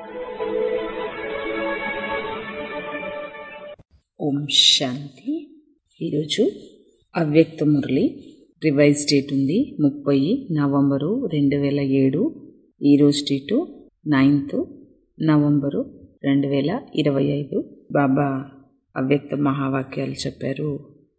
ఓం శాంతి ఈరోజు అవ్యక్త Murali revise date ఉంది ముప్పై నవంబరు రెండు వేల ఏడు ఈరోజు డేటు నైన్త్ నవంబరు రెండు వేల ఇరవై ఐదు బాబా అవ్యక్త మహావాక్యాలు చెప్పారు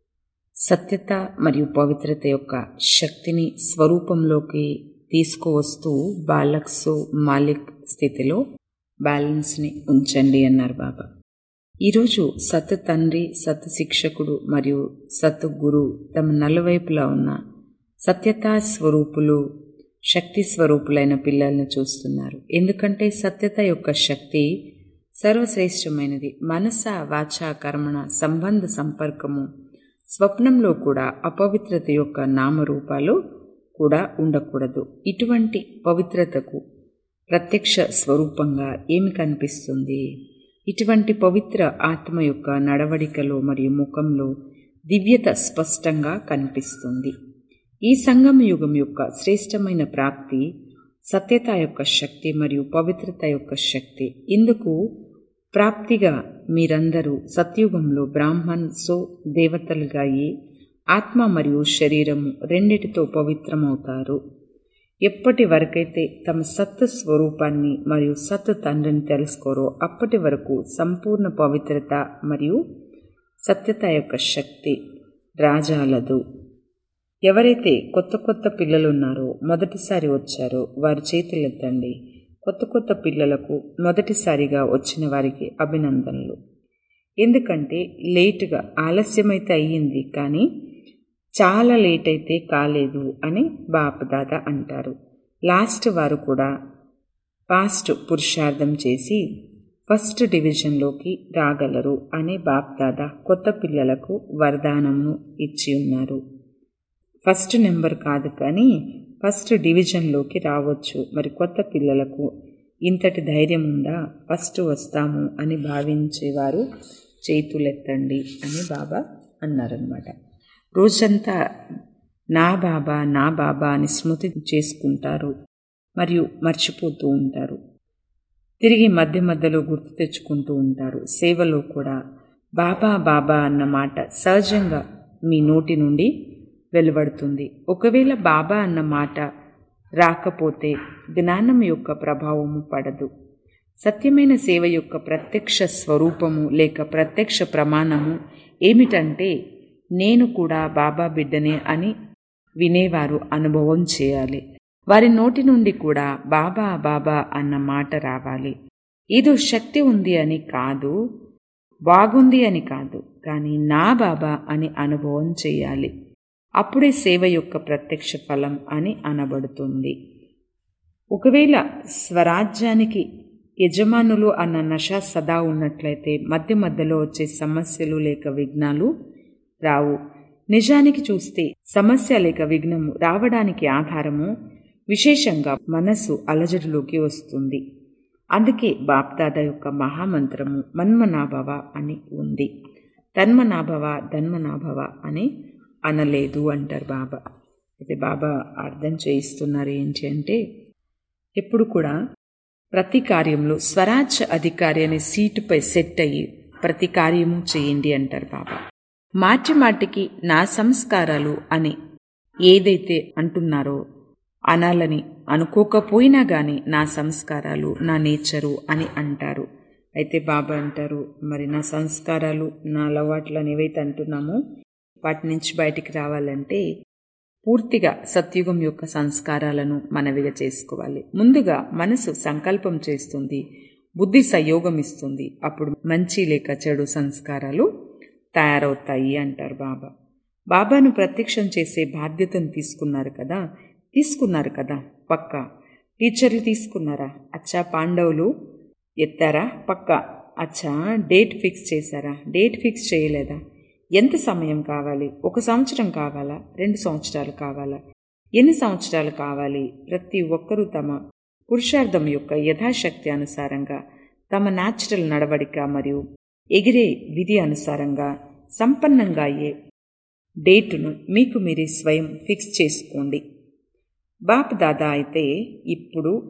సత్యత మరియు పవిత్రత యొక్క శక్తిని స్వరూపంలోకి తీసుకువస్తూ బాలక్సు మాలిక్ స్థితిలో బ్యాలెన్స్ని ఉంచండి అన్నారు బాబా ఈరోజు సత్ తండ్రి సత్ శిక్షకుడు మరియు సత్ గురు తమ నలువైపులా ఉన్న సత్యతా స్వరూపులు శక్తి స్వరూపులైన పిల్లల్ని చూస్తున్నారు ఎందుకంటే సత్యత యొక్క శక్తి సర్వశ్రేష్టమైనది మనస వాచ కర్మణ సంబంధ సంపర్కము స్వప్నంలో కూడా అపవిత్రత యొక్క నామరూపాలు కూడా ఉండకూడదు ఇటువంటి పవిత్రతకు ప్రత్యక్ష స్వరూపంగా ఏమి కనిపిస్తుంది ఇటువంటి పవిత్ర ఆత్మ యొక్క నడవడికలో మరియు ముఖంలో దివ్యత స్పష్టంగా కనిపిస్తుంది ఈ సంగమ యుగం యొక్క శ్రేష్టమైన ప్రాప్తి సత్యత యొక్క శక్తి మరియు పవిత్రత యొక్క శక్తి ఇందుకు ప్రాప్తిగా మీరందరూ సత్యుగంలో బ్రాహ్మణ్ సో దేవతలుగా అయి ఆత్మ మరియు శరీరము రెండిటితో పవిత్రమవుతారు ఎప్పటి వరకైతే తమ సత్ స్వరూపాన్ని మరియు సత్ తండ్రిని తెలుసుకోరో అప్పటి వరకు సంపూర్ణ పవిత్రత మరియు సత్యత యొక్క శక్తి రాజాలదు ఎవరైతే కొత్త కొత్త పిల్లలు ఉన్నారో మొదటిసారి వచ్చారో వారి చేతులెత్తండి కొత్త కొత్త పిల్లలకు మొదటిసారిగా వచ్చిన వారికి అభినందనలు ఎందుకంటే లేటుగా ఆలస్యమైతే అయ్యింది కానీ చాలా లేట్ అయితే కాలేదు అని బాపదాద అంటారు లాస్ట్ వారు కూడా పాస్ట్ పురుషార్థం చేసి ఫస్ట్ డివిజన్లోకి రాగలరు అని బాప్దాద కొత్త పిల్లలకు వరదానంను ఇచ్చి ఉన్నారు ఫస్ట్ నెంబర్ కాదు కానీ ఫస్ట్ డివిజన్లోకి రావచ్చు మరి కొత్త పిల్లలకు ఇంతటి ధైర్యం ఉందా ఫస్ట్ వస్తాము అని భావించేవారు చేతులెత్తండి అని బాబా అన్నారనమాట రోజంతా నా బాబా నా బాబా అని స్మృతి చేసుకుంటారు మరియు మర్చిపోతూ ఉంటారు తిరిగి మధ్య మధ్యలో గుర్తు తెచ్చుకుంటూ ఉంటారు సేవలో కూడా బాబా బాబా అన్న మాట సహజంగా మీ నోటి నుండి వెలువడుతుంది ఒకవేళ బాబా అన్న మాట రాకపోతే జ్ఞానం యొక్క ప్రభావము పడదు సత్యమైన సేవ యొక్క ప్రత్యక్ష స్వరూపము లేక ప్రత్యక్ష ప్రమాణము ఏమిటంటే నేను కూడా బాబా బిడ్డనే అని వినేవారు అనుభవం చేయాలి వారి నోటి నుండి కూడా బాబా బాబా అన్న మాట రావాలి ఏదో శక్తి ఉంది అని కాదు బాగుంది అని కాదు కానీ నా బాబా అని అనుభవం చేయాలి అప్పుడే సేవ యొక్క ప్రత్యక్ష ఫలం అని అనబడుతుంది ఒకవేళ స్వరాజ్యానికి యజమానులు అన్న నష సదా ఉన్నట్లయితే మధ్య మధ్యలో వచ్చే సమస్యలు లేక విఘ్నాలు రావు నిజానికి చూస్తే సమస్య లేక విఘ్నము రావడానికి ఆధారము విశేషంగా మనసు అలజడిలోకి వస్తుంది అందుకే బాప్దాద యొక్క మహామంత్రము మన్మనాభవ అని ఉంది తన్మనాభవ ధన్మనాభవ అని అనలేదు అంటారు బాబా అయితే బాబా అర్థం చేయిస్తున్నారు ఏంటి అంటే ఎప్పుడు కూడా ప్రతి కార్యంలో స్వరాజ్య అధికారి అనే సీటుపై సెట్ అయ్యి ప్రతి కార్యము చేయండి అంటారు బాబా మాటి మాటికి నా సంస్కారాలు అని ఏదైతే అంటున్నారో అనాలని అనుకోకపోయినా గాని నా సంస్కారాలు నా నేచరు అని అంటారు అయితే బాబా అంటారు మరి నా సంస్కారాలు నా అలవాట్లు అని ఏవైతే అంటున్నామో వాటి నుంచి బయటికి రావాలంటే పూర్తిగా సత్యుగం యొక్క సంస్కారాలను మనవిగా చేసుకోవాలి ముందుగా మనసు సంకల్పం చేస్తుంది బుద్ధి సయోగం ఇస్తుంది అప్పుడు మంచి లేక చెడు సంస్కారాలు తయారవుతాయి అంటారు బాబా బాబాను ప్రత్యక్షం చేసే బాధ్యతను తీసుకున్నారు కదా తీసుకున్నారు కదా పక్క టీచర్లు తీసుకున్నారా అచ్చా పాండవులు ఎత్తారా పక్క అచ్చా డేట్ ఫిక్స్ చేశారా డేట్ ఫిక్స్ చేయలేదా ఎంత సమయం కావాలి ఒక సంవత్సరం కావాలా రెండు సంవత్సరాలు కావాలా ఎన్ని సంవత్సరాలు కావాలి ప్రతి ఒక్కరూ తమ పురుషార్థం యొక్క యథాశక్తి అనుసారంగా తమ న్యాచురల్ నడవడిక మరియు ఎగిరే విధి అనుసారంగా సంపన్నంగా అయ్యే డేటును మీకు మీరే స్వయం ఫిక్స్ చేసుకోండి బాప్ దాదా అయితే ఇప్పుడు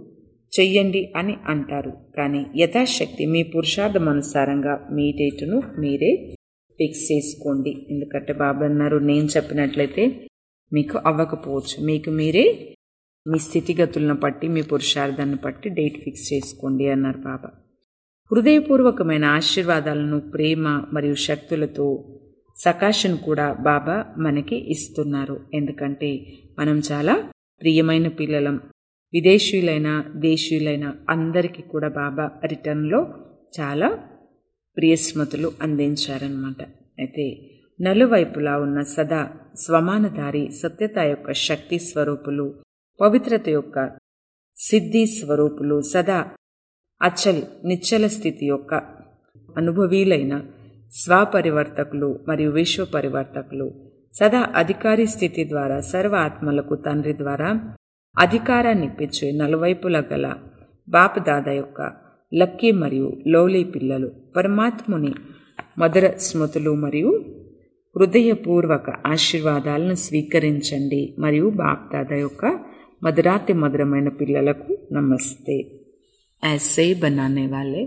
చెయ్యండి అని అంటారు కానీ యథాశక్తి మీ పురుషార్థం అనుసారంగా మీ డేటును మీరే ఫిక్స్ చేసుకోండి ఎందుకంటే బాబా అన్నారు నేను చెప్పినట్లయితే మీకు అవ్వకపోవచ్చు మీకు మీరే మీ స్థితిగతులను బట్టి మీ పురుషార్థాన్ని బట్టి డేట్ ఫిక్స్ చేసుకోండి అన్నారు బాబా హృదయపూర్వకమైన ఆశీర్వాదాలను ప్రేమ మరియు శక్తులతో సకాశను కూడా బాబా మనకి ఇస్తున్నారు ఎందుకంటే మనం చాలా ప్రియమైన పిల్లలం విదేశీయులైన దేశీయులైన అందరికీ కూడా బాబా రిటర్న్లో చాలా ప్రియస్మతులు అందించారనమాట అయితే నలువైపులా ఉన్న సదా స్వమానధారి సత్యత యొక్క శక్తి స్వరూపులు పవిత్రత యొక్క సిద్ధి స్వరూపులు సదా అచల్ నిశ్చల స్థితి యొక్క అనుభవీలైన స్వపరివర్తకులు మరియు విశ్వ పరివర్తకులు సదా అధికారి స్థితి ద్వారా సర్వ ఆత్మలకు తండ్రి ద్వారా అధికారాన్ని ఇప్పించే నలువైపుల గల బాపదాద యొక్క లక్కీ మరియు లోలీ పిల్లలు పరమాత్ముని మధుర స్మృతులు మరియు హృదయపూర్వక ఆశీర్వాదాలను స్వీకరించండి మరియు బాప్దాద యొక్క మధురాతి మధురమైన పిల్లలకు నమస్తే ऐसे बनाने वाले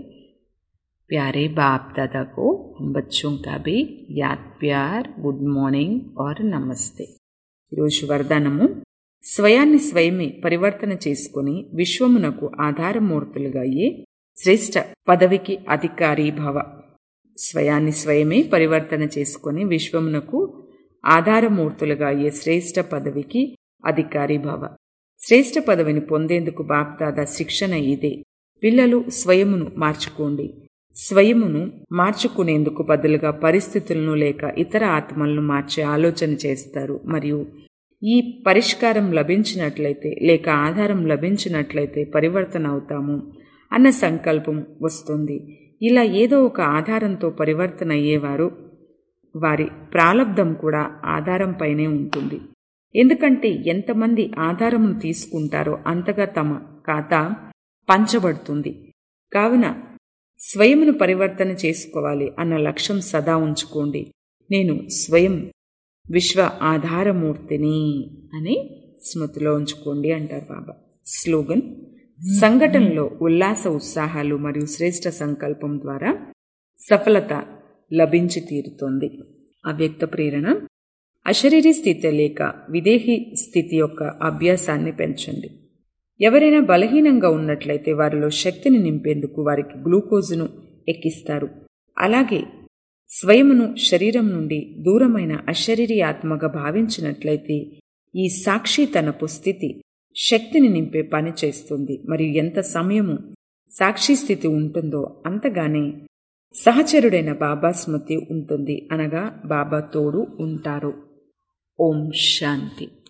प्यारे बाप दादा को हम बच्चों का भी याद प्यार గుడ్ మార్నింగ్ और నమస్తే ఈరోజు వరదానము స్వయాన్ని స్వయమే పరివర్తన చేసుకుని విశ్వమునకు ఆధారమూర్తులుగా అయ్యే శ్రేష్ఠ పదవికి అధికారి భవ స్వయాన్ని స్వయమే పరివర్తన చేసుకుని విశ్వమునకు ఆధారమూర్తులుగా అయ్యే శ్రేష్ఠ పదవికి అధికారి భవ శ్రేష్ఠ పదవిని పొందేందుకు బాప్దాద శిక్షణ ఇదే పిల్లలు స్వయమును మార్చుకోండి స్వయమును మార్చుకునేందుకు బదులుగా పరిస్థితులను లేక ఇతర ఆత్మలను మార్చే ఆలోచన చేస్తారు మరియు ఈ పరిష్కారం లభించినట్లయితే లేక ఆధారం లభించినట్లయితే పరివర్తన అవుతాము అన్న సంకల్పం వస్తుంది ఇలా ఏదో ఒక ఆధారంతో పరివర్తన అయ్యేవారు వారి ప్రాలబ్ధం కూడా ఆధారంపైనే ఉంటుంది ఎందుకంటే ఎంతమంది ఆధారమును తీసుకుంటారో అంతగా తమ ఖాతా పంచబడుతుంది కావున స్వయమును పరివర్తన చేసుకోవాలి అన్న లక్ష్యం సదా ఉంచుకోండి నేను స్వయం విశ్వ ఆధారమూర్తిని అని స్మృతిలో ఉంచుకోండి అంటారు బాబా స్లోగన్ సంఘటనలో ఉల్లాస ఉత్సాహాలు మరియు శ్రేష్ఠ సంకల్పం ద్వారా సఫలత లభించి తీరుతోంది అవ్యక్త ప్రేరణ అశరీరీ స్థితి లేక విదేహీ స్థితి యొక్క అభ్యాసాన్ని పెంచండి ఎవరైనా బలహీనంగా ఉన్నట్లయితే వారిలో శక్తిని నింపేందుకు వారికి గ్లూకోజును ఎక్కిస్తారు అలాగే స్వయమును శరీరం నుండి దూరమైన అశరీరీ ఆత్మగా భావించినట్లయితే ఈ సాక్షి తనపు స్థితి శక్తిని నింపే పని చేస్తుంది మరియు ఎంత సమయము సాక్షి స్థితి ఉంటుందో అంతగానే సహచరుడైన బాబా స్మృతి ఉంటుంది అనగా బాబా తోడు ఉంటారు ఓం శాంతి